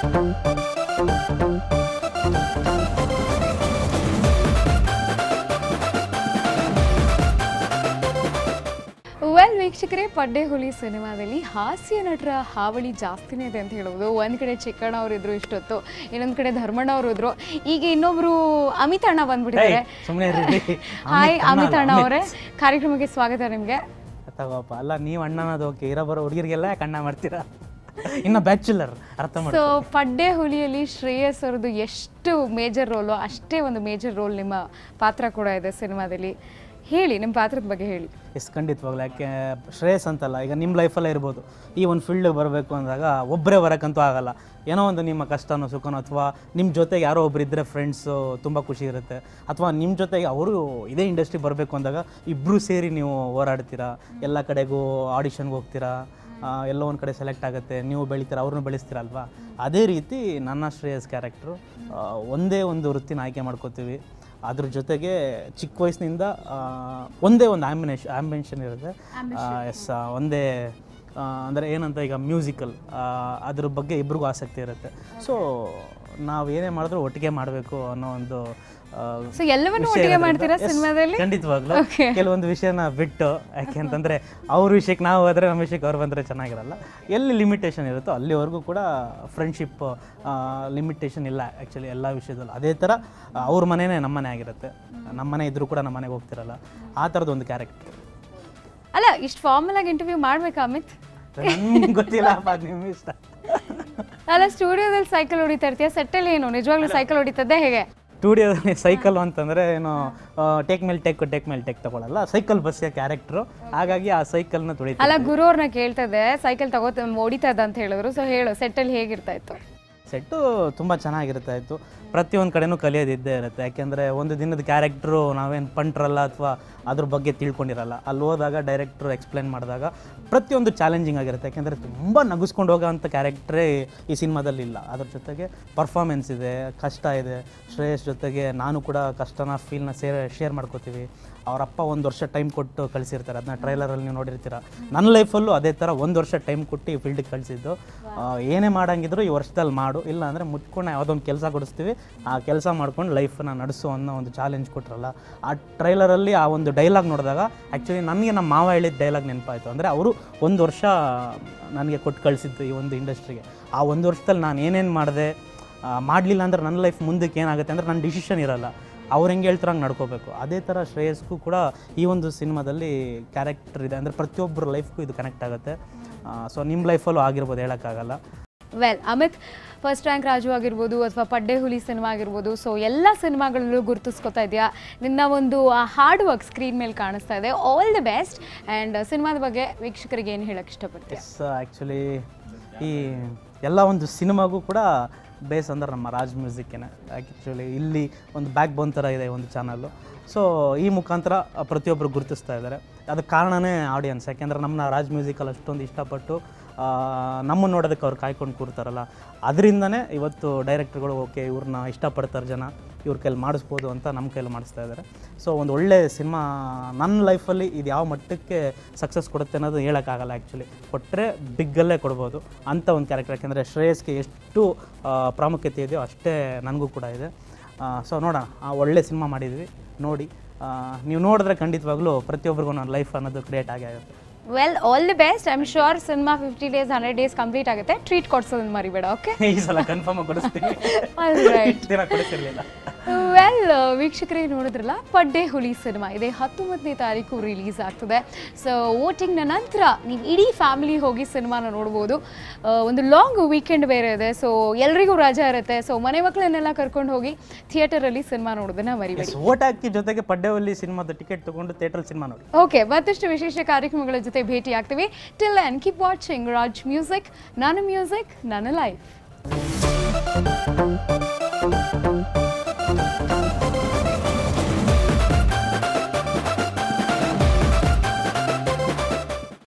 Well ವೀಕ್ಷಕರೇ ಪಡ್ಡೆ ಹುಲಿ ಸಿನಿಮಾದಲ್ಲಿ ಹಾಸ್ಯ ನಟರ ಹಾವಳಿ ಜಾಸ್ತಿನೇ ಇದೆ ಅಂತ ಹೇಳ್ಬೋದು ಒಂದ್ ಕಡೆ ಚಿಕ್ಕಣ್ಣ ಅವ್ರು ಇದ್ರು ಇಷ್ಟೊತ್ತು ಇನ್ನೊಂದ್ ಕಡೆ ಧರ್ಮಣ್ಣ ಅವರು ಇದ್ರು ಈಗ ಇನ್ನೊಬ್ರು ಅಮಿತ್ ಅಣ್ಣ ಬಂದ್ಬಿಟ್ಟಿದ್ದಾರೆ ಸುಮ್ಮನೆ ಹಾಯ್ ಅಮಿತ್ ಅಣ್ಣ ಅವರೇ ಕಾರ್ಯಕ್ರಮಕ್ಕೆ ಸ್ವಾಗತ ನಿಮ್ಗೆ ತಗೋಪ್ಪ ಅಲ್ಲ ನೀವು ಅಣ್ಣನದು ಓಕೆ ಇರೋ ಬರೋ ಹುಡುಗಿರಿಗೆಲ್ಲ ಯಾಕೆ ಅಣ್ಣ ಮಾಡ್ತೀರಾ ಇನ್ನು ಬ್ಯಾಚುಲರ್ ಅರ್ಥ ಮಾಡಿ ಸೊ ಪಡ್ಡೆ ಹುಲಿಯಲ್ಲಿ ಶ್ರೇಯಸ್ ಅವ್ರದ್ದು ಎಷ್ಟು ಮೇಜರ್ ರೋಲು ಅಷ್ಟೇ ಒಂದು ಮೇಜರ್ ರೋಲ್ ನಿಮ್ಮ ಪಾತ್ರ ಕೂಡ ಇದೆ ಸಿನಿಮಾದಲ್ಲಿ ಹೇಳಿ ನಿಮ್ಮ ಪಾತ್ರದ ಬಗ್ಗೆ ಹೇಳಿ ಎಸ್ ಖಂಡಿತವಾಗ್ಲು ಯಾಕೆ ಶ್ರೇಯಸ್ ಅಂತಲ್ಲ ಈಗ ನಿಮ್ಮ ಲೈಫಲ್ಲೇ ಇರ್ಬೋದು ಈ ಒಂದು ಫೀಲ್ಡ್ ಬರಬೇಕು ಅಂದಾಗ ಒಬ್ಬರೇ ಬರೋಕ್ಕಂತೂ ಆಗಲ್ಲ ಏನೋ ಒಂದು ನಿಮ್ಮ ಕಷ್ಟನೋ ಸುಖನೋ ಅಥವಾ ನಿಮ್ಮ ಜೊತೆಗೆ ಯಾರೋ ಒಬ್ರು ಇದ್ದರೆ ಫ್ರೆಂಡ್ಸು ತುಂಬ ಖುಷಿ ಇರುತ್ತೆ ಅಥವಾ ನಿಮ್ಮ ಜೊತೆಗೆ ಅವರು ಇದೇ ಇಂಡಸ್ಟ್ರಿ ಬರಬೇಕು ಅಂದಾಗ ಇಬ್ಬರು ಸೇರಿ ನೀವು ಹೋರಾಡ್ತೀರಾ ಎಲ್ಲ ಕಡೆಗೂ ಆಡಿಷನ್ಗೆ ಹೋಗ್ತೀರಾ ಆ, ಎಲ್ಲೋ ಒಂದು ಕಡೆ ಸೆಲೆಕ್ಟ್ ಆಗುತ್ತೆ ನೀವು ಬೆಳಿತೀರ ಅವ್ರನ್ನೂ ಬೆಳೆಸ್ತೀರಲ್ವಾ ಅದೇ ರೀತಿ ನನ್ನ ಶ್ರೇಯಸ್ ಕ್ಯಾರೆಕ್ಟ್ರು ಒಂದೇ ಒಂದು ವೃತ್ತಿನ ಆಯ್ಕೆ ಮಾಡ್ಕೋತೀವಿ ಅದ್ರ ಜೊತೆಗೆ ಚಿಕ್ಕ ವಯಸ್ಸಿನಿಂದ ಆ, ಒಂದೇ ಒಂದು ಆಂಬಿನೇಷ್ ಆಂಬಿನೇಷನ್ ಇರುತ್ತೆ ಎಸ್ ಒಂದೇ ಅಂದರೆ ಏನಂತ ಈಗ ಮ್ಯೂಸಿಕಲ್ ಅದ್ರ ಬಗ್ಗೆ ಇಬ್ರಿಗೂ ಆಸಕ್ತಿ ಇರುತ್ತೆ ಸೊ ನಾವು ಏನೇ ಮಾಡಿದ್ರು ಒಟ್ಟಿಗೆ ಮಾಡಬೇಕು ಅನ್ನೋ ಒಂದು ಆ, ಸೊ ಎಲ್ಲವನ್ನೂ ವಿಷಯ ಒಟ್ಟಿಗೆ ಇರೋದ್ರಿಂದ- ಮಾಡ್ತೀರಾ Yes, ಸಿನಿಮಾದಲ್ಲಿ ಖಂಡಿತವಾಗ್ಲೂ Okay. ಕೆಲವೊಂದು ವಿಷಯನ ಬಿಟ್ಟು ಯಾಕೆಂತಂದ್ರೆ ಅವ್ರ ವಿಷಯಕ್ಕೆ ನಾವು ಹೋದ್ರೆ ನಮ್ಮ ವಿಷಯಕ್ಕೆ ಅವ್ರು ಬಂದರೆ ಚೆನ್ನಾಗಿರಲ್ಲ ಎಲ್ಲಿ ಲಿಮಿಟೇಷನ್ ಇರುತ್ತೋ ಅಲ್ಲಿವರೆಗೂ ಕೂಡ ಫ್ರೆಂಡ್ಶಿಪ್ ಲಿಮಿಟೇಷನ್ ಇಲ್ಲ ಆ್ಯಕ್ಚುಲಿ ಎಲ್ಲ ವಿಷಯದಲ್ಲೂ ಅದೇ ಥರ ಅವ್ರ ಮನೆಯೇ ನಮ್ಮನೆ ಆಗಿರುತ್ತೆ ನಮ್ಮನೆ ಇದ್ರೂ ಕೂಡ ನಮ್ಮ ಮನೆಗೆ ಹೋಗ್ತಿರಲ್ಲ ಆ ಥರದ್ದು ಒಂದು ಕ್ಯಾರೆಕ್ಟರ್ ಅಲ್ಲ ಇಷ್ಟು ಫಾರ್ಮಲ್ ಆಗಿ ಇಂಟರ್ವ್ಯೂ ಮಾಡ್ಬೇಕಾ ಅಮಿತ್ ನನ್ಗೆ ಗೊತ್ತಿಲ್ಲ ಅದು ನಿಮ್ಮ ಇಷ್ಟ ಅಲ್ಲ ಸ್ಟುಡಿಯೋದಲ್ಲಿ ಸೈಕಲ್ ಹೊಡಿತಾ ಇರ್ತೀಯ ಸೆಟ್ಟಲ್ಲಿ ಏನು ನಿಜವಾಗ್ಲೂ ಸೈಕಲ್ ಹೊಡಿತದ್ದೇ ಹೇಗೆ ಸ್ಟುಡಿಯೋದಲ್ಲಿ ಸೈಕಲ್ ಅಂತಂದರೆ ಏನು ಟೇಕ್ ಮೇಲೆ ಟೆಕ್ ಟೇಕ್ ಮೇಲೆ ಟೆಕ್ ತಗೊಳ್ಳಲ್ಲ ಸೈಕಲ್ ಬಸ್ಸಿಯ ಕ್ಯಾರೆಕ್ಟ್ರು ಹಾಗಾಗಿ ಆ ಸೈಕಲ್ನ ತುಳಿತೀವಿ ಅಲ್ಲ ಗುರು ಅವ್ರನ್ನ ಕೇಳ್ತಾ ಇದ್ದೆ ಸೈಕಲ್ ತಗೋತ ಹೊಡಿತಾ ಇದ್ದ ಅಂತ ಹೇಳಿದ್ರು ಸೊ ಹೇಳು ಸೆಟ್ಟಲ್ಲಿ ಹೇಗಿರ್ತಾ ಇತ್ತು ಸೆಟ್ಟು ತುಂಬ ಚೆನ್ನಾಗಿರ್ತಾ ಇತ್ತು ಪ್ರತಿಯೊಂದು ಕಡೆನೂ ಕಲಿಯೋದಿದ್ದೇ ಇರುತ್ತೆ ಯಾಕೆಂದರೆ ಒಂದು ದಿನದ ಕ್ಯಾರೆಕ್ಟ್ರು ನಾವೇನು ಪಂಟ್ರಲ್ಲ ಅಥವಾ ಅದ್ರ ಬಗ್ಗೆ ತಿಳ್ಕೊಂಡಿರಲ್ಲ ಅಲ್ಲಿ ಹೋದಾಗ ಡೈರೆಕ್ಟ್ರು ಎಕ್ಸ್ಪ್ಲೇನ್ ಮಾಡಿದಾಗ ಪ್ರತಿಯೊಂದು ಚಾಲೆಂಜಿಂಗ್ ಆಗಿರುತ್ತೆ ಯಾಕೆಂದರೆ ತುಂಬ ನಗಿಸ್ಕೊಂಡು ಹೋಗೋವಂಥ ಕ್ಯಾರೆಕ್ಟ್ರೇ ಈ ಸಿನಿಮಾದಲ್ಲಿ ಇಲ್ಲ ಅದ್ರ ಜೊತೆಗೆ ಪರ್ಫಾರ್ಮೆನ್ಸ್ ಇದೆ ಕಷ್ಟ ಇದೆ ಶ್ರೇಯಸ್ ಜೊತೆಗೆ ನಾನು ಕೂಡ ಕಷ್ಟನ ಫೀಲ್ನ ಸೇರ್ ಶೇರ್ ಮಾಡ್ಕೋತೀವಿ ಅವ್ರ ಅಪ್ಪ ಒಂದು ವರ್ಷ ಟೈಮ್ ಕೊಟ್ಟು ಕಳಿಸಿರ್ತಾರೆ ಅದನ್ನ ಟ್ರೈಲರಲ್ಲಿ ನೀವು ನೋಡಿರ್ತೀರ ನನ್ನ ಲೈಫಲ್ಲೂ ಅದೇ ಥರ ಒಂದು ವರ್ಷ ಟೈಮ್ ಕೊಟ್ಟು ಈ ಫೀಲ್ಡಿಗೆ ಕಳಿಸಿದ್ದು ಏನೇ ಮಾಡಂಗಿದ್ರು ಈ ವರ್ಷದಲ್ಲಿ ಮಾಡು ಇಲ್ಲ ಅಂದರೆ ಮುಚ್ಕೊಂಡು ಯಾವುದೊಂದು ಕೆಲಸ ಕೊಡಿಸ್ತೀವಿ ಆ ಕೆಲಸ ಮಾಡ್ಕೊಂಡು ಲೈಫನ್ನ ನಡೆಸು ಅನ್ನೋ ಒಂದು ಚಾಲೆಂಜ್ ಕೊಟ್ರಲ್ಲ ಆ ಟ್ರೈಲರಲ್ಲಿ ಆ ಒಂದು ಡೈಲಾಗ್ ನೋಡಿದಾಗ ಆ್ಯಕ್ಚುಲಿ ನನಗೆ ನಮ್ಮ ಮಾವ ಹೇಳಿದ ಡೈಲಾಗ್ ನೆನಪಾಯಿತು ಅಂದರೆ ಅವರು ಒಂದು ವರ್ಷ ನನಗೆ ಕೊಟ್ಟು ಕಳಿಸಿದ್ದು ಈ ಒಂದು ಇಂಡಸ್ಟ್ರಿಗೆ ಆ ಒಂದು ವರ್ಷದಲ್ಲಿ ನಾನು ಏನೇನು ಮಾಡಿದೆ ಮಾಡಲಿಲ್ಲ ಅಂದ್ರೆ ನನ್ನ ಲೈಫ್ ಮುಂದಕ್ಕೆ ಏನಾಗುತ್ತೆ ಅಂದರೆ ನನ್ನ ಡಿಸಿಷನ್ ಇರಲ್ಲ ಅವ್ರು ಹೆಂಗೆ ಹೇಳ್ತಾರೆ ಹಂಗೆ ನಡ್ಕೋಬೇಕು ಅದೇ ಥರ ಶ್ರೇಯಸ್ಗೂ ಕೂಡ ಈ ಒಂದು ಸಿನಿಮಾದಲ್ಲಿ ಕ್ಯಾರೆಕ್ಟರ್ ಇದೆ ಅಂದರೆ ಪ್ರತಿಯೊಬ್ಬರ ಲೈಫ್ಗೂ ಇದು ಕನೆಕ್ಟ್ ಆಗುತ್ತೆ ಸೊ ನಿಮ್ಮ ಲೈಫಲ್ಲೂ ಆಗಿರ್ಬೋದು ಹೇಳೋಕ್ಕಾಗಲ್ಲ well Amit first rank Raju ಆಗಿರ್ಬೋದು ಅಥವಾ ಪಡ್ಡೆ ಹುಲಿ ಸಿನಿಮಾ ಆಗಿರ್ಬೋದು ಸೊ ಎಲ್ಲ ಸಿನಿಮಾಗಳಲ್ಲೂ ಗುರುತಿಸ್ಕೊತಾ ಇದೆಯಾ ನಿನ್ನ ಒಂದು ಹಾರ್ಡ್ ವರ್ಕ್ ಸ್ಕ್ರೀನ್ ಮೇಲೆ ಕಾಣಿಸ್ತಾ ಇದೆ ಆಲ್ ದಿ ಬೆಸ್ಟ್ ಆ್ಯಂಡ್ ಸಿನಿಮಾದ ಬಗ್ಗೆ ವೀಕ್ಷಕರಿಗೆ ಏನು ಹೇಳಕ್ಕೆ ಇಷ್ಟಪಡ್ತೀಯ ಎಸ್ ಆ್ಯಕ್ಚುಲಿ ಈ ಎಲ್ಲ ಒಂದು ಸಿನಿಮಾಗೂ ಕೂಡ ಬೇಸ್ ಅಂದ್ರೆ ನಮ್ಮ ರಾಜ್ ಮ್ಯೂಸಿಕ್ಕೇನೆ ಆ್ಯಕ್ಚುಲಿ ಇಲ್ಲಿ ಒಂದು ಬ್ಯಾಕ್ ಬೋನ್ ಥರ ಇದೆ ಒಂದು ಚಾನಲ್ಲು ಸೊ ಈ ಮುಖಾಂತರ ಪ್ರತಿಯೊಬ್ಬರು ಗುರುತಿಸ್ತಾ ಇದ್ದಾರೆ ಅದಕ್ಕೆ ಕಾರಣನೇ ಆಡಿಯನ್ಸ್ ಯಾಕೆಂದರೆ ನಮ್ಮನ್ನ ರಾಜ್ ಮ್ಯೂಸಿಕಲ್ಲಿ ಅಷ್ಟೊಂದು ಇಷ್ಟಪಟ್ಟು ನಮ್ಮನ್ನು ನೋಡೋದಕ್ಕೆ ಅವ್ರು ಕಾಯ್ಕೊಂಡು ಕೂರ್ತಾರಲ್ಲ ಅದರಿಂದನೇ ಇವತ್ತು ಡೈರೆಕ್ಟರ್ಗಳು ಓಕೆ ಇವ್ರನ್ನ ಇಷ್ಟಪಡ್ತಾರೆ ಜನ ಇವ್ರ ಕೈಲಿ ಮಾಡಿಸ್ಬೋದು ಅಂತ ನಮ್ಮ ಕೈಲಿ ಮಾಡಿಸ್ತಾ ಇದ್ದಾರೆ ಸೊ ಒಂದು ಒಳ್ಳೆ ಸಿನಿಮಾ ನನ್ನ ಲೈಫಲ್ಲಿ ಇದು ಯಾವ ಮಟ್ಟಕ್ಕೆ ಸಕ್ಸಸ್ ಕೊಡುತ್ತೆ ಅನ್ನೋದು ಹೇಳೋಕ್ಕಾಗಲ್ಲ ಆ್ಯಕ್ಚುಲಿ ಕೊಟ್ಟರೆ ಬಿಗ್ಗಲ್ಲೇ ಕೊಡ್ಬೋದು ಅಂಥ ಒಂದು ಕ್ಯಾರೆಕ್ಟರ್ ಯಾಕೆಂದರೆ ಶ್ರೇಯಸ್ಗೆ ಎಷ್ಟು ಆ, ಪ್ರಾಮುಖ್ಯತೆ ಇದೆಯೋ ಅಷ್ಟೇ ನನಗೂ ಕೂಡ ಇದೆ ಸೊ ನೋಡೋಣ ಆ ಒಳ್ಳೆ ಸಿನಿಮಾ ಮಾಡಿದ್ವಿ ನೋಡಿ ಆ, ನೀವು ನೋಡಿದ್ರೆ ಖಂಡಿತವಾಗ್ಲೂ ಪ್ರತಿಯೊಬ್ಬರಿಗೂ ನನ್ನ ಲೈಫ್ ಅನ್ನೋದು ಕ್ರಿಯೇಟ್ ಆಗೇ ಆಗುತ್ತೆ well all the best I am sure cinema fifty days hundred days complete ಆಗುತ್ತೆ ಟ್ರೀಟ್ ಕೊಡ್ಸೋದನ್ನ ಮರಿಬೇಡ ಓಕೆ ಈ ಸಲ ಕನ್ಫರ್ಮ್ ಕೊಡಿಸ್ತೀನಿ ರೈಟ್ ಇಷ್ಟು ದಿನ ಕೊಡಿಸಿರ್ಲಿಲ್ಲ ವೆಲ್ ವೀಕ್ಷಕರಿಗೆ ನೋಡಿದ್ರಲ್ಲ ಪಡ್ಡೆ ಹುಲಿ ಸಿನಿಮಾ ಇದೆ ಹತ್ತೊಂಬತ್ತನೇ ತಾರೀಕು ರಿಲೀಸ್ ಆಗ್ತದೆ ಸೊ ವೋಟಿಂಗ್ನ ನಂತರ ನೀವು ಇಡೀ ಫ್ಯಾಮಿಲಿ ಹೋಗಿ ಸಿನಿಮಾನ ನೋಡ್ಬೋದು ಆ, ಒಂದು ಲಾಂಗ್ ವೀಕೆಂಡ್ ಬೇರೆ ಇದೆ ಸೊ ಎಲ್ರಿಗೂ ರಜಾ ಇರುತ್ತೆ ಸೊ ಮನೆ ಮಕ್ಕಳನ್ನೆಲ್ಲ ಕರ್ಕೊಂಡು ಹೋಗಿ ಥಿಯೇಟರಲ್ಲಿ ಸಿನಿಮಾ ನೋಡೋದನ್ನ ಮರಿಬೇಡಿ ಓಟ್ ಹಾಕಿ ಜೊತೆಗೆ ಪಡ್ಡೆವಲ್ಲಿ ಸಿನಿಮಾದ ಟಿಕೆಟ್ ತಗೊಂಡು ಥಿಯೇಟರ್ ಸಿನಿಮಾ ನೋಡಿ ಓಕೆ ಮತ್ತಷ್ಟು ವಿಶೇಷ ಕಾರ್ಯಕ್ರಮಗಳ ಜೊತೆ ಭೇಟಿ ಆಗ್ತೀವಿ till and keep watching Raj music ನನ್ನ ಮ್ಯೂಸಿಕ್ ನನ್ನ ಲೈಫ್